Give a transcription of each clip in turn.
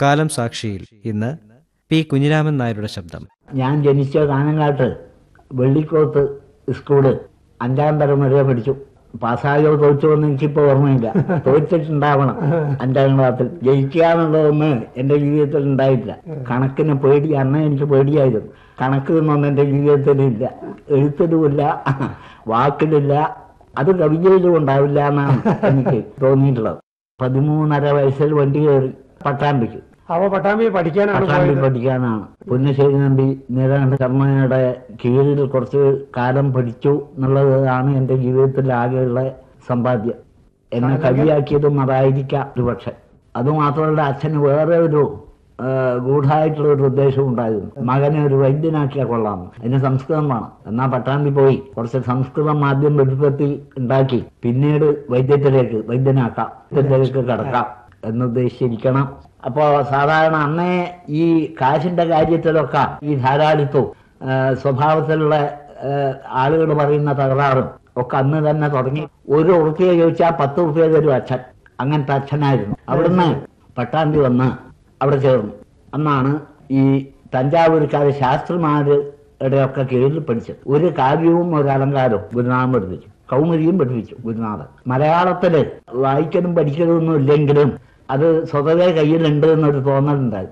കാലം സാക്ഷിയിൽ ഇന്ന് പി കുഞ്ഞിരാമൻ നായരുടെ ശബ്ദം ഞാൻ ജനിച്ച കാനങ്ങാട്ട് വെള്ളിക്കോത്ത് സ്കൂള് അഞ്ചാം തരം വരെ പഠിച്ചു പാസ്സായോ തോറ്റോ എന്ന് എനിക്കിപ്പോൾ ഓർമ്മയില്ല തോറ്റിട്ടുണ്ടാവണം അഞ്ചാം ക്ലാസ്സിൽ ജയിക്കുക എന്നുള്ളതൊന്നും എൻ്റെ ജീവിതത്തിൽ ഉണ്ടായിട്ടില്ല കണക്കിന് പേടി അന്ന് എനിക്ക് പേടിയായിരുന്നു കണക്ക് എന്നൊന്നും എൻ്റെ ജീവിതത്തിലില്ല എഴുത്തിലുമില്ല വാക്കിലില്ല അത് കവിതയിലും ഉണ്ടാവില്ല എന്നാണ് എനിക്ക് തോന്നിയിട്ടുള്ളത് പതിമൂന്നര വയസ്സിൽ വണ്ടി കയറി പട്ടാമ്പിക്ക് അവ പട്ടാമ്പി പഠിക്കാനാണ് പട്ടാമ്പി പോയത് പഠിക്കാനാണ് പുന്നശ്ശേരി നമ്പി നീലകണ്ഠ ശർമ്മയുടെ കീഴിൽ കുറച്ച് കാലം പഠിച്ചു എന്നുള്ളതാണ് എൻ്റെ ജീവിതത്തിൽ ആകെയുള്ള സമ്പാദ്യം എന്നെ കവിയാക്കിയതും അതായിരിക്കാം ഒരുപക്ഷെ അതുമാത്രമല്ല അച്ഛന് വേറെ ഒരു ആ, ഗൂഢായിട്ടുള്ള ഒരു ഉദ്ദേശം ഉണ്ടായിരുന്നു മകനെ ഒരു വൈദ്യനാക്കിയാൽ കൊള്ളാം അതിന് സംസ്കൃതം വേണം എന്നാ പട്ടാമ്പി പോയി കുറച്ച് സംസ്കൃതം ആദ്യം വെളിപ്പെടുത്തി ഉണ്ടാക്കി പിന്നീട് വൈദ്യത്തിലേക്ക് വൈദ്യനാക്കാം വൈദ്യത്തിലേക്ക് കടക്കാം എന്നുദ്ദേശിച്ചിരിക്കണം അപ്പോ സാധാരണ അന്നേ ഈ കാശിന്റെ കാര്യത്തിലൊക്കെ ഈ ധാരാളിത്വവും ആ, സ്വഭാവത്തിലുള്ള ആളുകൾ പറയുന്ന തകരാറും ഒക്കെ അന്ന് തന്നെ തുടങ്ങി ഒരു ഉറുപ്പിയ ചോദിച്ചാൽ പത്ത് ഉറുപ്പിയ തരും അച്ഛൻ അങ്ങനത്തെ അച്ഛനായിരുന്നു അവിടുന്ന് പട്ടാമ്പി വന്ന് അവിടെ ചേർന്നു അന്നാണ് ഈ തഞ്ചാവൂർക്കാര് ശാസ്ത്രിമാരുടെ ഒക്കെ കീഴിൽ പഠിച്ചത് ഒരു കാവ്യവും ഒരു അലങ്കാരവും ഗുരുനാഥൻ പഠിപ്പിച്ചു കൗമുദിയും പഠിപ്പിച്ചു ഗുരുനാഥൻ മലയാളത്തില് വായിക്കലും പഠിക്കലൊന്നും ഇല്ലെങ്കിലും അത് സ്വതവേ കയ്യിലുണ്ട് എന്നൊരു തോന്നലുണ്ടായി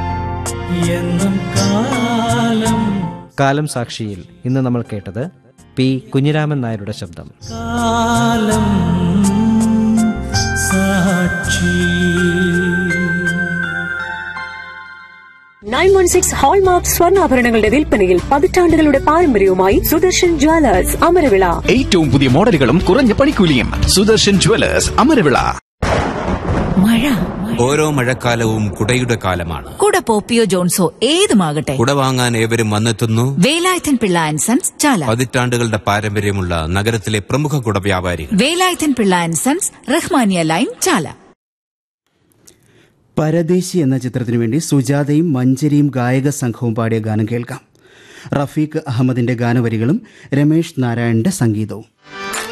കാലം സാക്ഷിയിൽ ഇന്ന് നമ്മൾ കേട്ടത് പി കുഞ്ഞിരാമൻ നായരുടെ ശബ്ദം നയൻ വൺ സിക്സ് ഹോൾമാർക്ക് സ്വർണ്ണാഭരണങ്ങളുടെ വിൽപ്പനയിൽ പതിറ്റാണ്ടുകളുടെ പാരമ്പര്യവുമായി സുദർശൻ ജ്വല്ലേഴ്സ് അമരവിള ഏറ്റവും പുതിയ മോഡലുകളും കുറഞ്ഞ പണിക്കൂലിയും സുദർശൻ ജുവലേഴ്സ് അമരവിള മഴ ഓരോ മഴക്കാലവും കുടയുടെ കാലമാണ് കുട പോപ്പിയോ ജോൺസോ ഏതുമാകട്ടെ കുട വാങ്ങാൻ ഏവരും വന്നെത്തുന്നു വേലായുധൻ പിള്ള ആൻഡ് സൺസ് ചാല പതിറ്റാണ്ടുകളുടെ പാരമ്പര്യമുള്ള നഗരത്തിലെ പ്രമുഖ കുട വ്യാപാരികൾ Velayudhan Pillai and sons Rahmania lane Chala Paradesi എന്ന ചിത്രത്തിനു വേണ്ടി സുജാതയും മഞ്ചരിയും ഗായക സംഘവും പാടിയ ഗാനം കേൾക്കാം റഫീഖ് അഹമ്മദിന്റെ ഗാനവരികളും രമേശ് നാരായണന്റെ സംഗീതവും